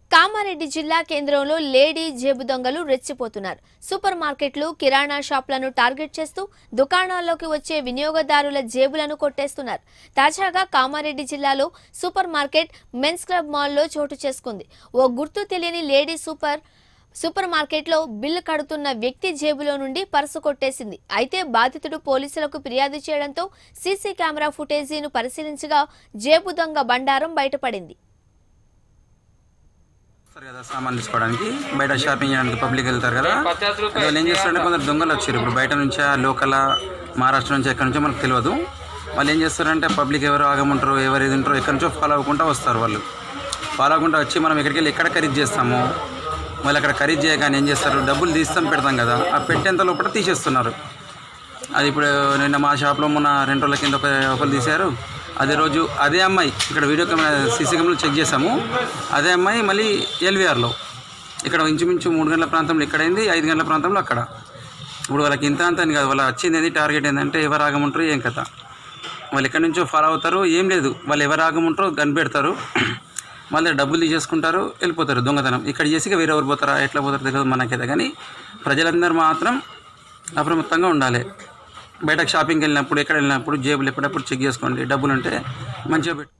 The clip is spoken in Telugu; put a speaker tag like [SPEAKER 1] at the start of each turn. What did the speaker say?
[SPEAKER 1] కామారెడ్డి జిల్లా కేంద్రంలో లేడీ జేబు దొంగలు రెచ్చిపోతున్నారు సూపర్ మార్కెట్లు కిరాణా షాపులను టార్గెట్ చేస్తూ దుకాణాల్లోకి వచ్చే వినియోగదారుల జేబులను కొట్టేస్తున్నారు తాజాగా కామారెడ్డి జిల్లాలో సూపర్ మార్కెట్ మెన్స్ క్లబ్ మాల్లో చోటు చేసుకుంది ఓ గుర్తు తెలియని లేడీ సూపర్ సూపర్ మార్కెట్లో బిల్లు కడుతున్న వ్యక్తి జేబులో నుండి పర్సు కొట్టేసింది అయితే బాధితుడు పోలీసులకు ఫిర్యాదు చేయడంతో సీసీ కెమెరా ఫుటేజీను పరిశీలించగా జేబు దొంగ బండారం బయటపడింది
[SPEAKER 2] వస్తారు కదా సామాన్లు తీసుకోవడానికి బయట షాపింగ్ చేయడానికి పబ్లిక్ వెళ్తారు కదా అది వాళ్ళు ఏం చేస్తారంటే కొందరు దొంగలు వచ్చారు ఇప్పుడు బయట నుంచి లోకల్ మహారాష్ట్ర నుంచి ఎక్కడి నుంచో మనకు తెలియదు వాళ్ళు ఏం చేస్తారంటే పబ్లిక్ ఎవరు ఆగమంటారు ఎవరు ఏది ఉంటారో ఎక్కడి నుంచో ఫాలో అవ్వకుండా వస్తారు వాళ్ళు ఫాలో అవ్వకుండా వచ్చి మనం ఎక్కడికి వెళ్ళి ఎక్కడ ఖరీదు చేస్తాము మళ్ళీ అక్కడ ఖరీదు చేయగానే ఏం చేస్తారు డబ్బులు తీస్తాం పెడతాం కదా ఆ పెట్టేంత లోపల తీసేస్తున్నారు అది ఇప్పుడు నిన్న మా షాప్లో మొన్న రెండు రోజుల కింద ఒక ఒకరు తీశారు అదే రోజు అదే అమ్మాయి ఇక్కడ వీడియో కెమెరా సీసీ కెమెరాలో చెక్ చేసాము అదే అమ్మాయి మళ్ళీ ఎల్వీఆర్లో ఇక్కడ ఇంచుమించు మూడు గంటల ప్రాంతంలో ఇక్కడైంది ఐదు గంటల ప్రాంతంలో అక్కడ ఇప్పుడు వాళ్ళకి ఇంత అంత అని కాదు వాళ్ళ వచ్చింది ఏంది టార్గెట్ ఏంటంటే ఎవరు ఆగమంటారు ఏం కథ వాళ్ళు ఎక్కడి నుంచో ఫాలో అవుతారు ఏం లేదు వాళ్ళు ఎవరు ఆగమంటారో కనిపెడతారు మళ్ళీ డబ్బులు తీసేసుకుంటారు వెళ్ళిపోతారు దొంగతనం ఇక్కడ చేసి ఇక వేరే ఎవరు పోతారా ఎట్లా పోతారో తెలియదు మనకైతే కానీ ప్రజలందరూ మాత్రం అప్రమత్తంగా ఉండాలి బయటకు షాపింగ్కి వెళ్ళినప్పుడు ఎక్కడ వెళ్ళినప్పుడు జేబులు ఎప్పుడప్పుడు చెక్ చేసుకోండి డబ్బులు ఉంటే మంచిగా పెట్టు